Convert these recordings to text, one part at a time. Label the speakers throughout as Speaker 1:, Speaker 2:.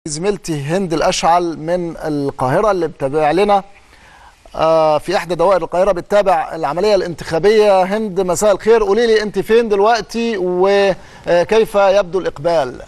Speaker 1: زميلتي هند الاشعل من القاهره اللي بتابع لنا آه، في احدى دوائر القاهره بتتابع العمليه الانتخابيه هند مساء الخير قولي لي انت فين دلوقتي وكيف يبدو الاقبال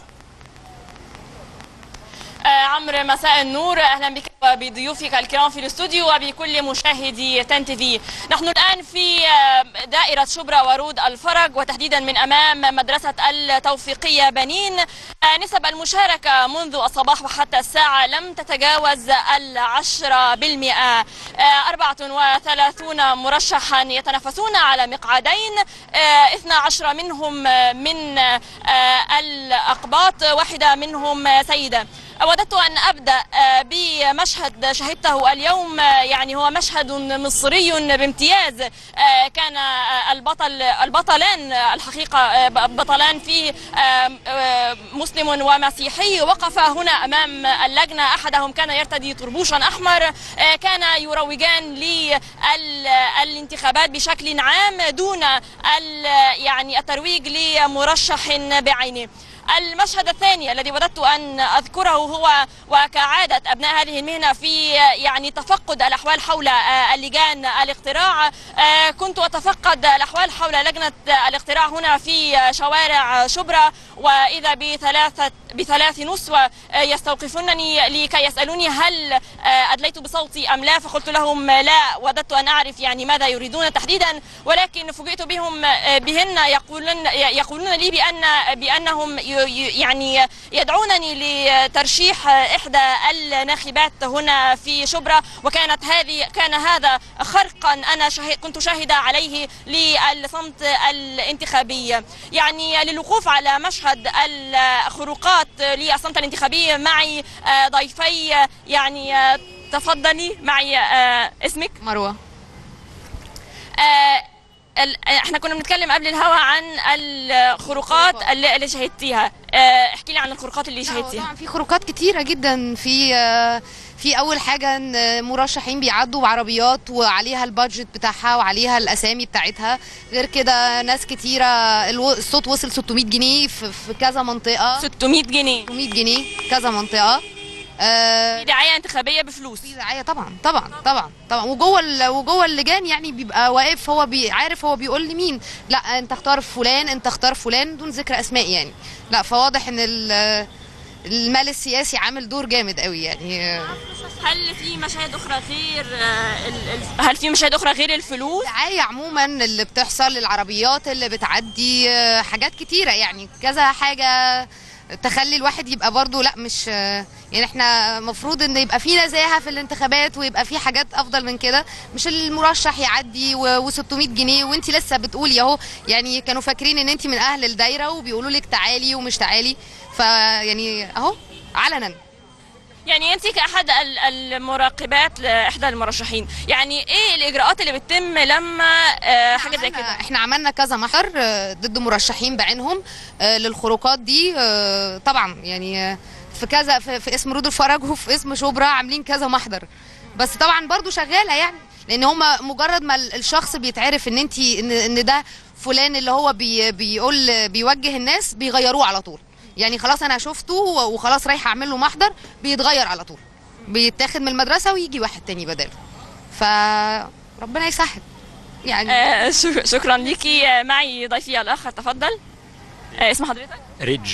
Speaker 2: آه، عمرو مساء النور اهلا بك وبضيوفك الكرام في الاستوديو وبكل مشاهدي تن تي في نحن الان في آه، دائره شبرا ورود الفرج وتحديدا من امام مدرسه التوفيقيه بنين آه، نسب المشاركه منذ الصباح وحتى الساعه لم تتجاوز العشرة بالمئة آه، 34 مرشحا يتنافسون على مقعدين آه، 12 منهم آه، من آه، الأقباط واحدة منهم آه، سيدة وددت أن أبدأ آه، بمشهد شهدته اليوم آه، يعني هو مشهد مصري بامتياز آه، كان آه، البطل البطلان آه، الحقيقة آه، بطلان فيه آه، آه، مسلم ومسيحي وقفا هنا أمام اللجنة أحدهم كان يرتدي طربوشا أحمر آه، كان يروجان للانتخابات بشكل عام دون ال- يعني الترويج لمرشح بعينه المشهد الثاني الذي وددت ان اذكره هو وكعاده ابناء هذه المهنه في يعني تفقد الاحوال حول آه، اللجان الاقتراع آه، كنت اتفقد الاحوال حول لجنه الاقتراع هنا في شوارع شبرا واذا بثلاثه بثلاث نسوة آه، يستوقفونني لكي يسألوني هل آه، أدليت بصوتي أم لا فقلت لهم لا وددت أن أعرف يعني ماذا يريدون تحديدا ولكن فوجئت بهم آه، بهن يقولون يقولون لي بأن بأنهم ي- ي- يعني يدعونني لترشيح آه، إحدى الناخبات هنا في شبرا وكانت هذه كان هذا خرقا أنا شاهد كنت شاهدة عليه للصمت الانتخابي يعني للوقوف على مشهد الخروقات للصمت الانتخابي معي آه، ضيفي آه، يعني آه، تفضلي معي آه، اسمك
Speaker 3: مروه
Speaker 2: آه، ال- احنا كنا بنتكلم قبل الهوا عن الخروقات اللي, اللي شهدتيها آه، احكي لي عن الخروقات اللي
Speaker 3: لا، هو
Speaker 2: شهدتيها
Speaker 3: طبعا في خروقات كتيره جدا في آه، في اول حاجه ان مرشحين بيعدوا بعربيات وعليها البادجت بتاعها وعليها الاسامي بتاعتها غير كده ناس كتيره الو- الصوت وصل 600 جنيه في في كذا منطقه
Speaker 2: 600 جنيه
Speaker 3: 600 جنيه كذا منطقه آه،
Speaker 2: في دعايه انتخابيه بفلوس
Speaker 3: في دعايه طبعا طبعا طبعا طبعا وجوه ال- وجوه اللجان يعني بيبقى واقف هو بي عارف هو بيقول لمين لا انت اختار فلان انت اختار فلان دون ذكر اسماء يعني لا فواضح ان ال- المال السياسي عامل دور جامد قوي يعني
Speaker 2: هل في مشاهد اخرى غير آه، ال- ال- هل في مشاهد اخرى غير الفلوس
Speaker 3: الدعايه عموما اللي بتحصل العربيات اللي بتعدي آه، حاجات كتيره يعني كذا حاجه تخلي الواحد يبقى برضو لا مش آه، يعني احنا المفروض ان يبقى في نزاهه في الانتخابات ويبقى في حاجات افضل من كده مش المرشح يعدي و600 جنيه وانت لسه بتقولي اهو يعني كانوا فاكرين ان انت من اهل الدايره وبيقولوا لك تعالي ومش تعالي فيعني اهو علنا
Speaker 2: يعني انت كاحد ال- المراقبات لاحدى المرشحين يعني ايه الاجراءات اللي بتتم لما آه، حاجه زي
Speaker 3: عملنا-
Speaker 2: كده
Speaker 3: احنا عملنا كذا محضر آه، ضد مرشحين بعينهم آه، للخروقات دي آه، طبعا يعني آه، في كذا في, في اسم رود الفرج وفي اسم شبرا عاملين كذا محضر بس طبعا برضو شغاله يعني لان هما مجرد ما ال- الشخص بيتعرف ان انت ان, إن ده فلان اللي هو بي بيقول بيوجه الناس بيغيروه على طول يعني خلاص انا شفته و- وخلاص رايحه اعمل له محضر بيتغير على طول بيتاخد من المدرسه ويجي واحد تاني بداله فربنا يسهل يعني
Speaker 2: آه، شك- شكرا ليكي آه، معي ضيفي الاخر تفضل آه، اسم حضرتك
Speaker 4: ريدج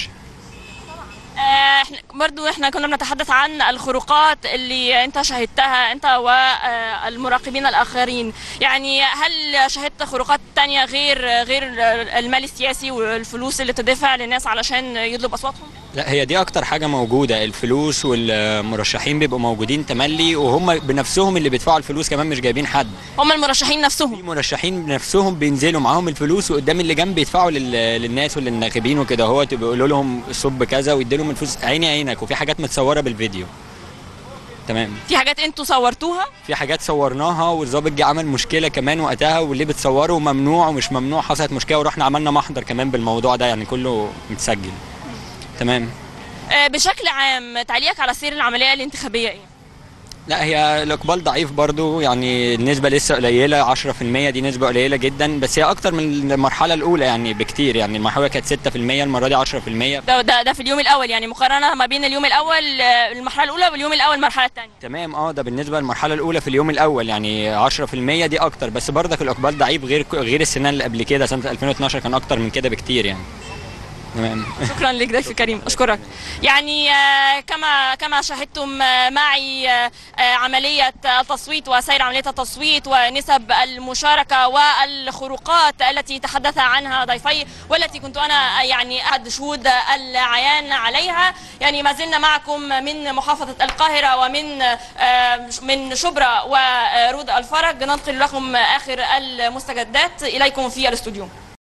Speaker 2: آه، احنا برضو احنا كنا بنتحدث عن الخروقات اللي انت شهدتها انت والمراقبين الاخرين يعني هل شهدت خروقات تانية غير غير المال السياسي والفلوس اللي تدفع للناس علشان يطلب اصواتهم
Speaker 4: لا هي دي اكتر حاجه موجوده الفلوس والمرشحين بيبقوا موجودين تملي وهم بنفسهم اللي بيدفعوا الفلوس كمان مش جايبين حد
Speaker 2: هم المرشحين
Speaker 4: في
Speaker 2: نفسهم
Speaker 4: مرشحين بنفسهم بينزلوا معاهم الفلوس وقدام اللجان بيدفعوا لل- للناس وللناخبين وكده هو بيقولوا لهم صب كذا ويدوا لهم الفلوس عيني عينك وفي حاجات متصوره بالفيديو تمام
Speaker 2: في حاجات انتوا صورتوها
Speaker 4: في حاجات صورناها والظابط جه عمل مشكله كمان وقتها واللي بتصوره ممنوع ومش ممنوع حصلت مشكله ورحنا عملنا محضر كمان بالموضوع ده يعني كله متسجل تمام
Speaker 2: آه، بشكل عام تعليقك على سير العمليه الانتخابيه ايه
Speaker 4: لا هي الاقبال ضعيف برضو يعني النسبه لسه قليله 10% دي نسبه قليله جدا بس هي اكتر من المرحله الاولى يعني بكتير يعني المرحله كانت 6% المره دي 10%
Speaker 2: ده ده, ده في اليوم الاول يعني مقارنه ما بين اليوم الاول آه، المرحله الاولى واليوم الاول المرحله الثانيه
Speaker 4: تمام اه ده بالنسبه للمرحله الاولى في اليوم الاول يعني 10% دي اكتر بس برضك الاقبال ضعيف غير غير السنه اللي قبل كده سنه 2012 كان اكتر من كده بكتير يعني تمام
Speaker 2: شكرا لك ضيفي الكريم اشكرك يعني آه، كما كما شاهدتم آه، معي آه، آه، عمليه التصويت وسير عمليه التصويت ونسب المشاركه والخروقات التي تحدث عنها ضيفي والتي كنت انا يعني احد شهود العيان عليها يعني ما زلنا معكم من محافظه القاهره ومن آه، من شبرا ورود الفرج ننقل لكم اخر المستجدات اليكم في الاستوديو